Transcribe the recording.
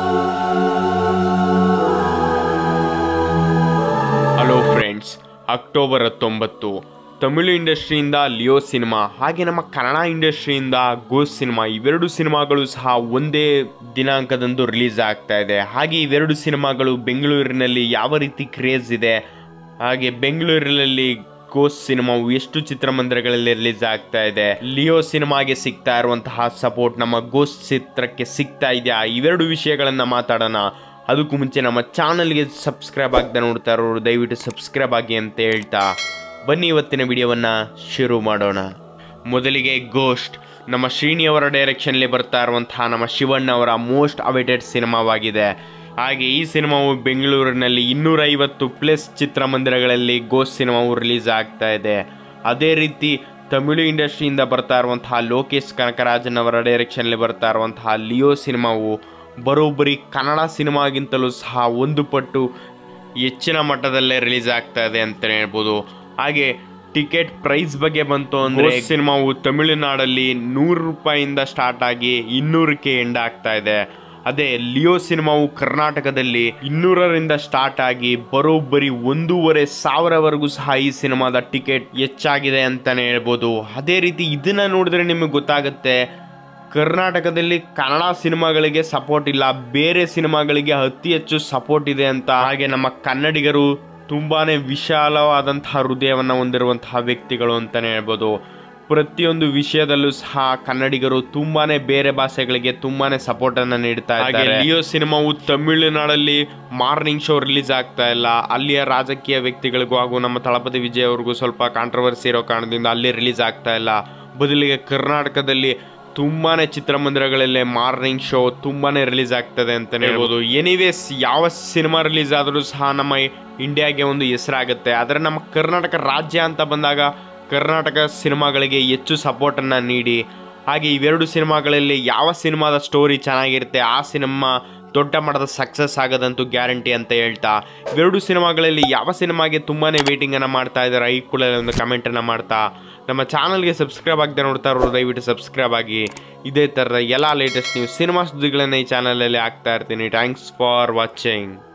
hello friends October ಹತ್ತೊಂಬತ್ತು Tamil ಇಂಡಸ್ಟ್ರಿಯಿಂದ Leo cinema ಹಾಗೆ ನಮ್ಮ ಕನ್ನಡ ಇಂಡಸ್ಟ್ರಿಯಿಂದ ಗೋಸ್ ಸಿನಿಮಾ ಇವೆರಡು ಸಿನಿಮಾಗಳು ಸಹ ಒಂದೇ ದಿನಾಂಕದಂದು ರಿಲೀಸ್ ಆಗ್ತಾ ಇದೆ ಹಾಗೆ ಇವೆರಡು ಸಿನಿಮಾಗಳು ಬೆಂಗಳೂರಿನಲ್ಲಿ ಯಾವ ರೀತಿ ಕ್ರೇಜ್ ಇದೆ ಹಾಗೆ ಬೆಂಗಳೂರಿನಲ್ಲಿ ಗೋಸ್ ಸಿನಿಮಾವು ಎಷ್ಟು ಚಿತ್ರಮಂದಿರಗಳಲ್ಲಿ ರಿಲೀಸ್ ಆಗ್ತಾ ಇದೆ ಲಿಯೋ ಸಿನಿಮಾಗೆ ಸಿಗ್ತಾ ಇರುವಂತಹ ಸಪೋರ್ಟ್ ನಮ್ಮ ಗೋಸ್ ಚಿತ್ರಕ್ಕೆ ಸಿಗ್ತಾ ಇದೆಯಾ ಇವೆರಡು ವಿಷಯಗಳನ್ನ ಮಾತಾಡೋಣ ಅದಕ್ಕೂ ಮುಂಚೆ ನಮ್ಮ ಚಾನಲ್ಗೆ ಸಬ್ಸ್ಕ್ರೈಬ್ ಆಗದೆ ನೋಡ್ತಾ ಇರೋರು ದಯವಿಟ್ಟು ಸಬ್ಸ್ಕ್ರೈಬ್ ಆಗಿ ಅಂತ ಹೇಳ್ತಾ ಬನ್ನಿ ಇವತ್ತಿನ ವಿಡಿಯೋವನ್ನು ಶುರು ಮಾಡೋಣ ಮೊದಲಿಗೆ ಗೋಸ್ಟ್ ನಮ್ಮ ಶ್ರೀನಿಯವರ ಡೈರೆಕ್ಷನ್ಲಿ ಬರ್ತಾ ಇರುವಂತಹ ನಮ್ಮ ಶಿವಣ್ಣ ಅವರ ಮೋಸ್ಟ್ ಅವೇಟೆಡ್ ಸಿನಿಮಾವಾಗಿದೆ ಹಾಗೆ ಈ ಸಿನಿಮಾವು ಬೆಂಗಳೂರಿನಲ್ಲಿ ಇನ್ನೂರೈವತ್ತು ಪ್ಲಸ್ ಚಿತ್ರಮಂದಿರಗಳಲ್ಲಿ ಗೋಸ್ಟ್ ಸಿನಿಮಾವು ರಿಲೀಸ್ ಆಗ್ತಾ ಇದೆ ಅದೇ ರೀತಿ ತಮಿಳು ಇಂಡಸ್ಟ್ರಿಯಿಂದ ಬರ್ತಾ ಇರುವಂತಹ ಲೋಕೇಶ್ ಕನಕರಾಜನ್ ಅವರ ಡೈರೆಕ್ಷನ್ಲಿ ಬರ್ತಾ ಇರುವಂತಹ ಲಿಯೋ ಸಿನಿಮಾವು ಬರೋಬ್ಬರಿ ಕನ್ನಡ ಸಿನಿಮಾಗಿಂತಲೂ ಸಹ ಒಂದು ಪಟ್ಟು ಹೆಚ್ಚಿನ ಮಟ್ಟದಲ್ಲೇ ರಿಲೀಸ್ ಆಗ್ತಾ ಇದೆ ಅಂತಲೇ ಹೇಳ್ಬೋದು ಹಾಗೆ ಟಿಕೆಟ್ ಪ್ರೈಸ್ ಬಗ್ಗೆ ಬಂತು ಅಂದ್ರೆ ಸಿನಿಮಾವು ತಮಿಳುನಾಡಲ್ಲಿ ನೂರು ರೂಪಾಯಿಂದ ಸ್ಟಾರ್ಟ್ ಆಗಿ ಇನ್ನೂರಕ್ಕೆ ಎಂಡ್ ಆಗ್ತಾ ಇದೆ ಅದೇ ಲಿಯೋ ಸಿನಿಮಾವು ಕರ್ನಾಟಕದಲ್ಲಿ ಇನ್ನೂರರಿಂದ ಸ್ಟಾರ್ಟ್ ಆಗಿ ಬರೋಬ್ಬರಿ ಒಂದೂವರೆ ಸಾವಿರವರೆಗೂ ಸಹ ಈ ಸಿನಿಮಾದ ಟಿಕೆಟ್ ಹೆಚ್ಚಾಗಿದೆ ಅಂತಾನೆ ಹೇಳ್ಬೋದು ಅದೇ ರೀತಿ ಇದನ್ನ ನೋಡಿದ್ರೆ ನಿಮಗೆ ಗೊತ್ತಾಗುತ್ತೆ ಕರ್ನಾಟಕದಲ್ಲಿ ಕನ್ನಡ ಸಿನಿಮಾಗಳಿಗೆ ಸಪೋರ್ಟ್ ಇಲ್ಲ ಬೇರೆ ಸಿನಿಮಾಗಳಿಗೆ ಅತಿ ಹೆಚ್ಚು ಸಪೋರ್ಟ್ ಇದೆ ಅಂತ ಹಾಗೆ ನಮ್ಮ ಕನ್ನಡಿಗರು ತುಂಬಾನೇ ವಿಶಾಲವಾದಂತಹ ಹೃದಯವನ್ನು ಹೊಂದಿರುವಂತಹ ವ್ಯಕ್ತಿಗಳು ಅಂತಾನೆ ಹೇಳ್ಬೋದು ಪ್ರತಿಯೊಂದು ವಿಷಯದಲ್ಲೂ ಸಹ ಕನ್ನಡಿಗರು ತುಂಬಾನೇ ಬೇರೆ ಭಾಷೆಗಳಿಗೆ ತುಂಬಾನೇ ಸಪೋರ್ಟ್ ಅನ್ನ ನೀಡ್ತಾ ಇದ್ದಾರೆ ಲಿಯೋ ಸಿನಿಮಾವು ತಮಿಳುನಾಡಲ್ಲಿ ಮಾರ್ನಿಂಗ್ ಶೋ ರಿಲೀಸ್ ಆಗ್ತಾ ಇಲ್ಲ ಅಲ್ಲಿಯ ರಾಜಕೀಯ ವ್ಯಕ್ತಿಗಳಿಗೂ ಹಾಗೂ ನಮ್ಮ ತಳಪತಿ ವಿಜಯ್ ಅವ್ರಿಗೂ ಸ್ವಲ್ಪ ಕಾಂಟ್ರವರ್ಸಿ ಇರೋ ಕಾರಣದಿಂದ ಅಲ್ಲಿ ರಿಲೀಸ್ ಆಗ್ತಾ ಇಲ್ಲ ಬದಲಿಗೆ ಕರ್ನಾಟಕದಲ್ಲಿ ತುಂಬಾನೇ ಚಿತ್ರಮಂದಿರಗಳಲ್ಲಿ ಮಾರ್ನಿಂಗ್ ಶೋ ತುಂಬಾನೇ ರಿಲೀಸ್ ಆಗ್ತದೆ ಅಂತಾನೆ ಹೇಳ್ಬೋದು ಎನಿವೇಸ್ ಯಾವ ಸಿನಿಮಾ ರಿಲೀಸ್ ಆದರೂ ಸಹ ನಮ್ಮ ಇಂಡಿಯಾಗೆ ಒಂದು ಹೆಸರಾಗುತ್ತೆ ಆದರೆ ನಮ್ಮ ಕರ್ನಾಟಕ ರಾಜ್ಯ ಅಂತ ಬಂದಾಗ ಕರ್ನಾಟಕ ಸಿನಿಮಾಗಳಿಗೆ ಹೆಚ್ಚು ಸಪೋರ್ಟನ್ನು ನೀಡಿ ಹಾಗೆ ಇವೆರಡು ಸಿನಿಮಾಗಳಲ್ಲಿ ಯಾವ ಸಿನಿಮಾದ ಸ್ಟೋರಿ ಚೆನ್ನಾಗಿರುತ್ತೆ ಆ ಸಿನಿಮಾ ದೊಡ್ಡ ಮಟ್ಟದ ಸಕ್ಸಸ್ ಆಗೋದಂತೂ ಗ್ಯಾರಂಟಿ ಅಂತ ಹೇಳ್ತಾ ಇವೆರಡು ಸಿನಿಮಾಗಳಲ್ಲಿ ಯಾವ ಸಿನಿಮಾಗೆ ತುಂಬಾ ವೇಟಿಂಗನ್ನು ಮಾಡ್ತಾ ಇದ್ದಾರೆ ಈ ಕೂಡ ಒಂದು ಕಮೆಂಟನ್ನು ಮಾಡ್ತಾ ನಮ್ಮ ಚಾನಲ್ಗೆ ಸಬ್ಸ್ಕ್ರೈಬ್ ಆಗದೆ ನೋಡ್ತಾ ಇರೋರು ದಯವಿಟ್ಟು ಸಬ್ಸ್ಕ್ರೈಬ್ ಆಗಿ ಇದೇ ಥರದ ಎಲ್ಲ ಲೇಟೆಸ್ಟ್ ನ್ಯೂಸ್ ಸಿನಿಮಾ ಸುದ್ದಿಗಳನ್ನು ಈ ಚಾನಲಲ್ಲಿ ಹಾಕ್ತಾ ಇರ್ತೀನಿ ಥ್ಯಾಂಕ್ಸ್ ಫಾರ್ ವಾಚಿಂಗ್